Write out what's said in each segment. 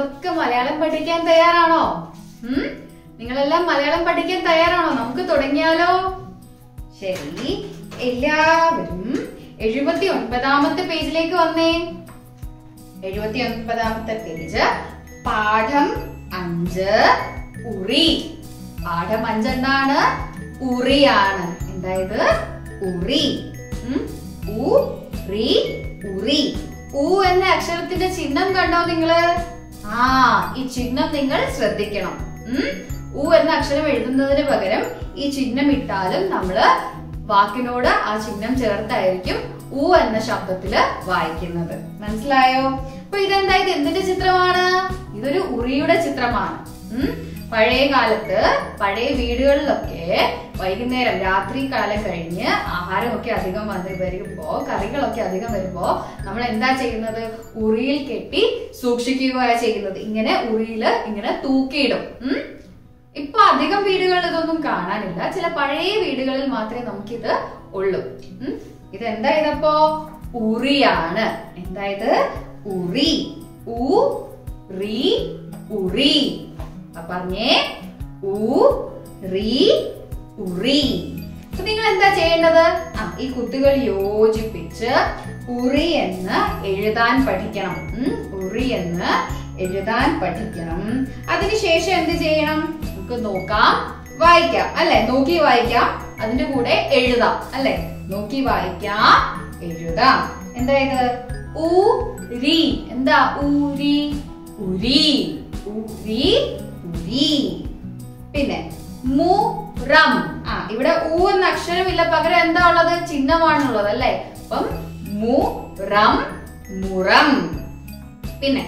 നിങ്ങളൊക്കെ മലയാളം പഠിക്കാൻ തയ്യാറാണോ ഉം നിങ്ങളെല്ലാം മലയാളം പഠിക്കാൻ തയ്യാറാണോ നമുക്ക് തുടങ്ങിയാലോ ശരി എല്ലാവരും എഴുപത്തി ഒൻപതാമത്തെ പേജിലേക്ക് വന്നേ എഴുപത്തി ഒൻപതാമത്തെ പേജ് പാഠം അഞ്ച് ഉറി പാഠം അഞ്ച് എന്താണ് ഉറിയാണ് എന്തായത് ഉറി ഉം? ഉ റി ഉറി ഉ എന്ന അക്ഷരത്തിന്റെ ചിഹ്നം കണ്ടോ നിങ്ങള് ആ ഈ ചിഹ്നം നിങ്ങൾ ശ്രദ്ധിക്കണം ഉം? ഉ എന്ന അക്ഷരം എഴുതുന്നതിന് പകരം ഈ ചിഹ്നം ഇട്ടാലും നമ്മള് വാക്കിനോട് ആ ചിഹ്നം ചേർത്തായിരിക്കും ഉ എന്ന ശബ്ദത്തില് വായിക്കുന്നത് മനസ്സിലായോ അപ്പൊ ഇതെന്താ ഇത് എന്തിന്റെ ചിത്രമാണ് ഇതൊരു ഉറിയുടെ ചിത്രമാണ് ഉം പഴയ കാലത്ത് പഴയ വീടുകളിലൊക്കെ വൈകുന്നേരം രാത്രി കാലം കഴിഞ്ഞ് ആഹാരമൊക്കെ അധികം വന്ന് വരുമ്പോ കറികളൊക്കെ അധികം വരുമ്പോ നമ്മൾ എന്താ ചെയ്യുന്നത് ഉറിയിൽ കെട്ടി സൂക്ഷിക്കുകയാ ചെയ്യുന്നത് ഇങ്ങനെ ഉറിയില് ഇങ്ങനെ തൂക്കിയിടും ഉം ഇപ്പൊ അധികം വീടുകളിൽ ഇതൊന്നും കാണാനില്ല ചില പഴയ വീടുകളിൽ മാത്രമേ നമുക്കിത് ഉള്ളൂ ഉം. ഇത് എന്താ ഇതപ്പോ ഉറിയാണ് എന്താ ഇത് ഉറി ഉ റി ഉറി അപ്പൊ പറഞ്ഞേ ഉ റി ഉറി അപ്പൊ നിങ്ങൾ എന്താ ചെയ്യേണ്ടത് ആ ഈ കുത്തുകൾ യോജിപ്പിച്ച് ഉറി എന്ന് എഴുതാൻ പഠിക്കണം ഉം, ഉറി എന്ന് എഴുതാൻ പഠിക്കണം അതിനുശേഷം എന്ത് ചെയ്യണം നമുക്ക് നോക്കാം വായിക്കാം അല്ലെ നോക്കി വായിക്കാം അതിന്റെ കൂടെ എഴുതാം അല്ലെ നോക്കി വായിക്കാം എഴുതാം എന്താ ഇത് ഉ രി എന്താ ഉരി ഉരി ഉരി ഉരി പിന്നെ മുറം ആ ഇവിടെ ഊ എന്ന അക്ഷരമില്ല പകരം എന്താ ഉള്ളത് ചിഹ്നമാണുള്ളത് അല്ലെ അപ്പം മുറം മുറം പിന്നെ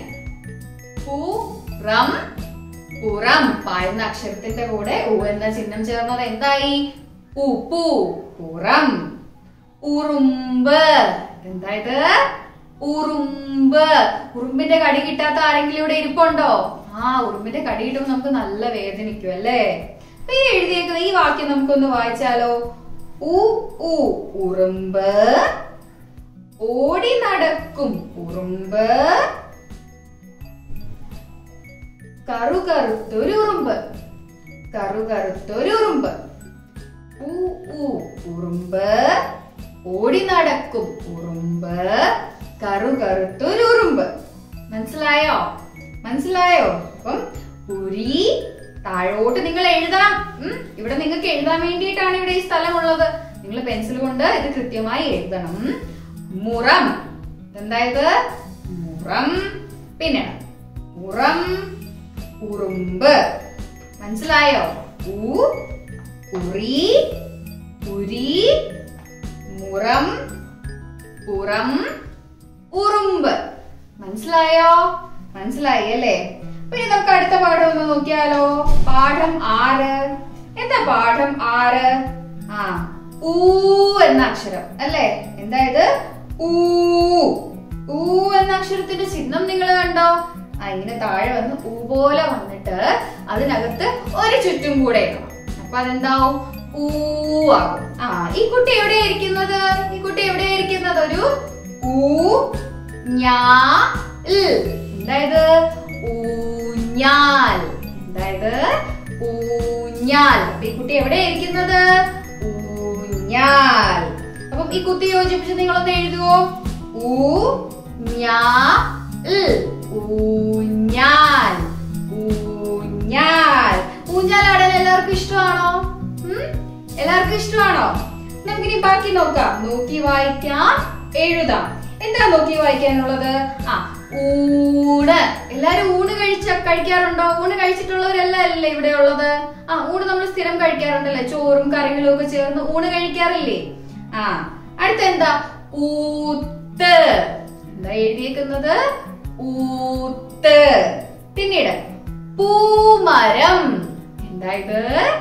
പുറം പുറം പായുന്ന അക്ഷരത്തിന്റെ കൂടെ ഉ എന്ന ചിഹ്നം ചേർന്നത് എന്തായി ഉപ്പു പുറം ഉറുമ്പ് എന്താ ഇത് ഉറുമ്പ് ഉറുമ്പിന്റെ കടി കിട്ടാത്ത ആരെങ്കിലും ഇവിടെ ഇരിപ്പുണ്ടോ ആ ഉറുമ്പിന്റെ കടി കിട്ടുമ്പോൾ നമുക്ക് നല്ല വേദനിക്കും അല്ലേ അപ്പൊ ഈ എഴുതിയേക്കുന്ന ഈ വാക്യം നമുക്കൊന്ന് വായിച്ചാലോ ഉ ഉ ഉറുമ്പ് ഓടി നടക്കും ഉറുമ്പ് കറുകറുത്തൊരു ഉറുമ്പ് കറുകറുത്തൊരു ഉറുമ്പ് ഉ ഉ ഉറുമ്പ് ഓടി നടക്കും ഉറുമ്പ് കറുകറുത്തൊരു ഉറുമ്പ് മനസ്സിലായോ മനസ്സിലായോ അപ്പം ഉരി താഴോട്ട് നിങ്ങൾ എഴുതണം ഉം, ഇവിടെ നിങ്ങൾക്ക് എഴുതാൻ വേണ്ടിയിട്ടാണ് ഇവിടെ ഈ സ്ഥലം ഉള്ളത് നിങ്ങൾ പെൻസിൽ കൊണ്ട് ഇത് കൃത്യമായി എഴുതണം മുറം എന്തായത് മുറം പിന്നെ ഉറം ഉറുമ്പ് മനസ്സിലായോ ഉ ഉറി ഉരി മുറം ഉറം ഉറുമ്പ് മനസ്സിലായോ മനസ്സിലായി അല്ലേ അപ്പൊ ഇനി നമുക്ക് അടുത്ത പാഠം ഒന്ന് നോക്കിയാലോ പാഠം ആറ് എന്താ പാഠം ആറ് ആ ഊ എന്ന അക്ഷരം അല്ലേ എന്താ ഇത് ഊ ഊ എന്ന അക്ഷരത്തിന്റെ ചിഹ്നം നിങ്ങൾ കണ്ടോ ആ ഇങ്ങനെ താഴെ വന്ന് ഊ പോലെ വന്നിട്ട് അതിനകത്ത് ഒരു ചുറ്റും കൂടെ ഇടണം അപ്പൊ അതെന്താവും ഊ ആകും ആ ഈ കുട്ടി എവിടെയാ ഇരിക്കുന്നത് ഈ കുട്ടി എവിടെയാ ഇരിക്കുന്നത് ഒരു ഊ ഞാ എന്തായത് ഊഞ്ഞാൽ എന്തായത് ഊഞ്ഞാൽ അപ്പൊ ഈ കുട്ടി എവിടെയാ ഇരിക്കുന്നത് ഊഞ്ഞാൽ അപ്പം ഈ കുത്തി യോജിപ്പിച്ച് നിങ്ങളൊന്ന് എഴുതുവോ ഊ ഞാ ഊഞ്ഞാൽ ഊഞ്ഞാൽ ഊഞ്ഞാൽ ആടാൻ എല്ലാവർക്കും ഇഷ്ടമാണോ ഉം? എല്ലാവർക്കും ഇഷ്ടമാണോ നമുക്കിനി ബാക്കി നോക്കാം നോക്കി വായിക്കാം എഴുതാം എന്താ നോക്കി വായിക്കാനുള്ളത് ആ ഊണ് എല്ലാരും ഊണ് കഴിച്ച കഴിക്കാറുണ്ടോ ഊണ് കഴിച്ചിട്ടുള്ളവരല്ല അല്ലേ ഇവിടെ ഉള്ളത് ആ ഊണ് നമ്മൾ സ്ഥിരം കഴിക്കാറുണ്ടല്ലേ ചോറും കറികളും ഒക്കെ ചേർന്ന് ഊണ് കഴിക്കാറില്ലേ ആ അടുത്ത എന്താ ഊത്ത് എന്താ എഴുതിയേക്കുന്നത് ഊത്ത് പിന്നീട് പൂമരം എന്താ ഇത്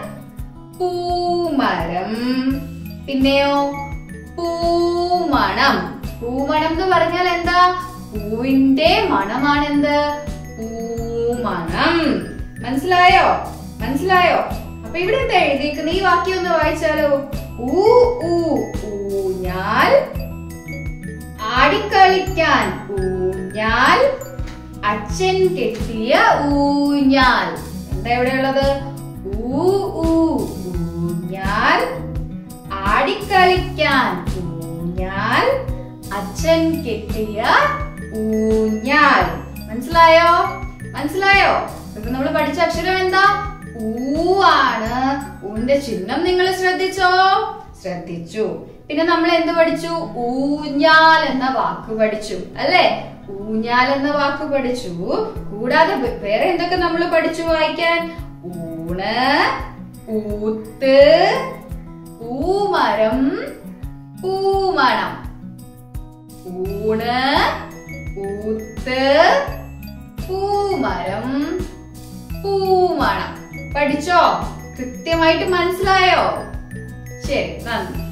പൂമരം പിന്നെയോ പൂമണം പൂമണം എന്ന് പറഞ്ഞാൽ എന്താ പൂവിന്റെ മണമാണെന്ത് പൂമണം മനസ്സിലായോ മനസ്സിലായോ അപ്പൊ ഇവിടെ എന്താ എഴുതിയിരിക്കുന്നത് ഈ വാക്യം ഒന്ന് വായിച്ചാലോ ഊ ഊ ഊഞ്ഞാൽ ആടിക്കളിക്കാൻ ഊഞ്ഞാൽ അച്ഛൻ കെട്ടിയ ഊഞ്ഞാൽ എന്താ എവിടെയുള്ളത് ഊ ഊ ഊഞ്ഞാൽ ആടിക്കളിക്കാൻ ഊഞ്ഞാൽ അച്ഛൻ കെട്ടിയ ഊഞ്ഞാൽ മനസ്സിലായോ മനസ്സിലായോ ഇപ്പൊ നമ്മൾ പഠിച്ച അക്ഷരം എന്താ ഊ ആണ് ഊന്റെ ചിഹ്നം നിങ്ങൾ ശ്രദ്ധിച്ചോ ശ്രദ്ധിച്ചു പിന്നെ നമ്മൾ എന്ത് പഠിച്ചു ഊഞ്ഞാൽ എന്ന വാക്ക് പഠിച്ചു അല്ലേ ഊഞ്ഞാൽ എന്ന വാക്ക് പഠിച്ചു കൂടാതെ വേ- വേറെ എന്തൊക്കെ നമ്മൾ പഠിച്ചു വായിക്കാൻ ഊണ് ഊത്ത് പൂമരം പൂമണം ഊണ് ഊത്ത് പൂമരം പൂമണം പഠിച്ചോ കൃത്യമായിട്ട് മനസ്സിലായോ ശരി നന്ദി